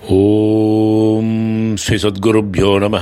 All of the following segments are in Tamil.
ஓம் ஸ்ரீ சத்குருப்யோ நம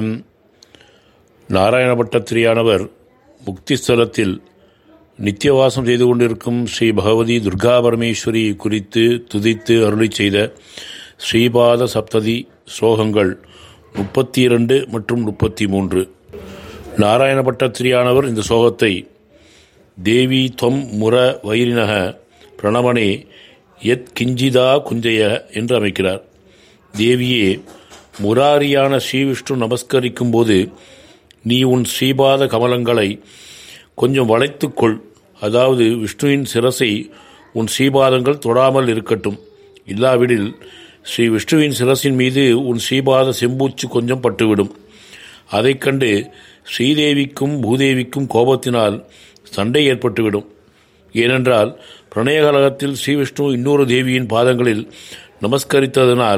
நாராயணபட்டத்திரியானவர் முக்திஸ்தலத்தில் நித்தியவாசம் செய்து கொண்டிருக்கும் ஸ்ரீ பகவதி துர்கா பரமேஸ்வரி குறித்து துதித்து அருளி செய்த ஸ்ரீபாத சப்ததி ஸ்லோகங்கள் முப்பத்தி இரண்டு மற்றும் முப்பத்தி மூன்று நாராயணபட்டத்திரியானவர் இந்த ஸ்லோகத்தை தேவி தொம் முர வைரினக பிரணவனே எத் கிஞ்சிதா குஞ்சய என்று அமைக்கிறார் தேவியே முராரியான ஸ்ரீவிஷ்ணு நமஸ்கரிக்கும் போது நீ உன் ஸ்ரீபாத கமலங்களை கொஞ்சம் வளைத்துக்கொள் அதாவது விஷ்ணுவின் சிரசை உன் ஸ்ரீபாதங்கள் தொடாமல் இருக்கட்டும் இல்லாவிடில் ஸ்ரீ விஷ்ணுவின் சிரசின் மீது உன் ஸ்ரீபாத செம்பூச்சு கொஞ்சம் பட்டுவிடும் அதைக் கண்டு ஸ்ரீதேவிக்கும் பூதேவிக்கும் கோபத்தினால் சண்டை ஏற்பட்டுவிடும் ஏனென்றால் பிரணயகலகத்தில் ஸ்ரீவிஷ்ணு இன்னொரு தேவியின் பாதங்களில் நமஸ்கரித்ததனால்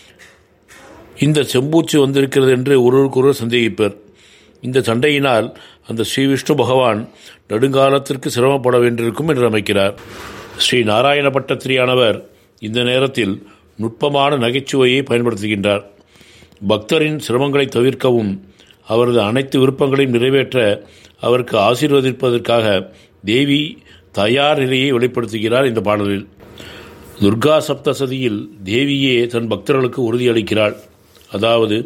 இந்த செம்பூச்சு வந்திருக்கிறது என்று ஒருவருக்கொருவர் சந்தேகிப்பர் இந்த சண்டையினால் அந்த ஸ்ரீவிஷ்ணு பகவான் நெடுங்காலத்திற்கு சிரமப்பட வேண்டியிருக்கும் என்று அமைக்கிறார் ஸ்ரீ நாராயண பட்டத்திரியானவர் இந்த நேரத்தில் நுட்பமான நகைச்சுவையை பயன்படுத்துகின்றார் பக்தரின் சிரமங்களை தவிர்க்கவும் அவரது அனைத்து விருப்பங்களையும் நிறைவேற்ற அவருக்கு ஆசீர்வதிப்பதற்காக தேவி தயார் நிலையை வெளிப்படுத்துகிறார் இந்த பாடலில் துர்கா சப்தசதியில் தேவியே தன் பக்தர்களுக்கு உறுதியளிக்கிறாள் அதாவது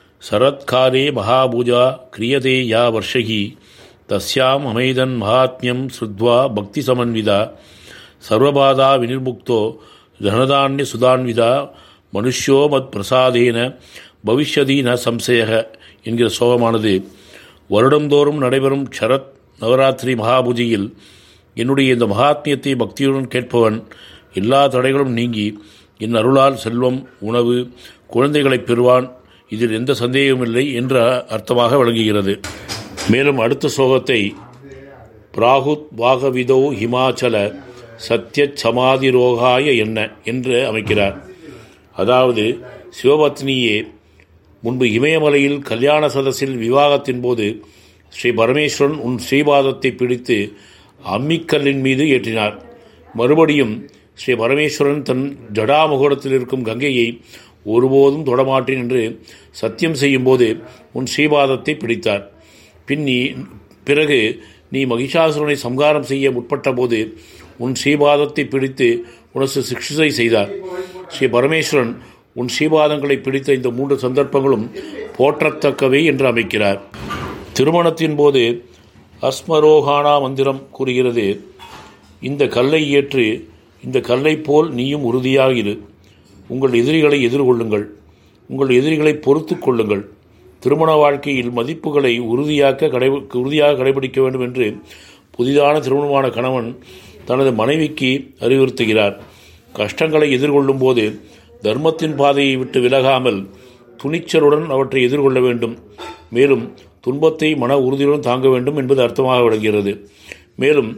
சரத்காரே மகாபூஜா கிரியதே யா வர்ஷகி தஸ்யாம் அமைதன் மகாத்மியம் ஸ்ருத்வா பக்தி சமன்விதா சர்வபாதா வினிர்முக்தோ தனதானிய சுதான்விதா மனுஷ்யோ மத் பிரசாதேன பவிஷ்யதி ந சம்சயக என்கிற சோகமானது வருடந்தோறும் நடைபெறும் சரத் நவராத்திரி மகாபூஜையில் என்னுடைய இந்த மகாத்மியத்தை பக்தியுடன் கேட்பவன் எல்லா தடைகளும் நீங்கி என் அருளால் செல்வம் உணவு குழந்தைகளை பெறுவான் இதில் எந்த சந்தேகமும் இல்லை என்ற அர்த்தமாக விளங்குகிறது மேலும் அடுத்த ஸ்லோகத்தை பிராகுத் வாகவிதோ ஹிமாச்சல சத்திய சமாதி ரோகாய என்ன என்று அமைக்கிறார் அதாவது சிவபத்னியே முன்பு இமயமலையில் கல்யாண சதஸில் விவாகத்தின் போது ஸ்ரீ பரமேஸ்வரன் உன் ஸ்ரீபாதத்தை பிடித்து அம்மிக்கல்லின் மீது ஏற்றினார் மறுபடியும் ஸ்ரீ பரமேஸ்வரன் தன் ஜடாமுகூடத்தில் இருக்கும் கங்கையை ஒருபோதும் தொடமாட்டேன் என்று சத்தியம் செய்யும்போது உன் ஸ்ரீபாதத்தை பிடித்தார் பின் நீ பிறகு நீ மகிஷாசுரனை சம்காரம் செய்ய முற்பட்ட போது உன் ஸ்ரீபாதத்தை பிடித்து உனக்கு சிக்ஷை செய்தார் ஸ்ரீ பரமேஸ்வரன் உன் ஸ்ரீபாதங்களை பிடித்த இந்த மூன்று சந்தர்ப்பங்களும் போற்றத்தக்கவை என்று அமைக்கிறார் திருமணத்தின் போது அஸ்மரோகானா மந்திரம் கூறுகிறது இந்த கல்லை ஏற்று இந்த கல்லை போல் நீயும் உறுதியாக இரு உங்கள் எதிரிகளை எதிர்கொள்ளுங்கள் உங்கள் எதிரிகளை பொறுத்து கொள்ளுங்கள் திருமண வாழ்க்கையில் மதிப்புகளை உறுதியாக்க கடை உறுதியாக கடைபிடிக்க வேண்டும் என்று புதிதான திருமணமான கணவன் தனது மனைவிக்கு அறிவுறுத்துகிறார் கஷ்டங்களை எதிர்கொள்ளும் போது தர்மத்தின் பாதையை விட்டு விலகாமல் துணிச்சலுடன் அவற்றை எதிர்கொள்ள வேண்டும் மேலும் துன்பத்தை மன உறுதியுடன் தாங்க வேண்டும் என்பது அர்த்தமாக விளங்குகிறது மேலும்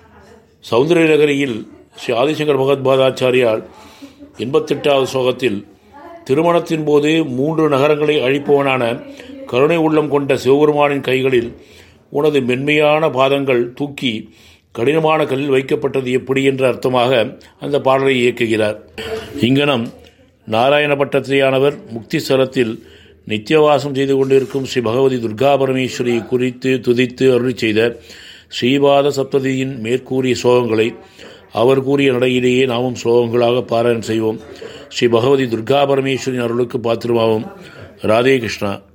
சௌந்தரிய நகரியில் ஸ்ரீ ஆதிசங்கர் பகவத்பாதாச்சாரியால் எண்பத்தெட்டாவது ஸ்லோகத்தில் திருமணத்தின் போது மூன்று நகரங்களை அழிப்பவனான கருணை உள்ளம் கொண்ட சிவபெருமானின் கைகளில் உனது மென்மையான பாதங்கள் தூக்கி கடினமான கல்லில் வைக்கப்பட்டது எப்படி என்ற அர்த்தமாக அந்த பாடலை இயக்குகிறார் இங்கனம் நாராயண பட்டத்திரியானவர் முக்தி ஸ்தலத்தில் நித்தியவாசம் செய்து கொண்டிருக்கும் ஸ்ரீ பகவதி துர்கா பரமேஸ்வரி குறித்து துதித்து அருளி செய்த ஸ்ரீபாத சப்ததியின் மேற்கூறிய ஸ்லோகங்களை அவர் கூறிய நடையிலேயே நாமும் ஸ்லோகங்களாக பாராயணம் செய்வோம் ஸ்ரீ பகவதி துர்கா பரமேஸ்வரின் அருளுக்கு பாத்திரமாவும் ராதே கிருஷ்ணா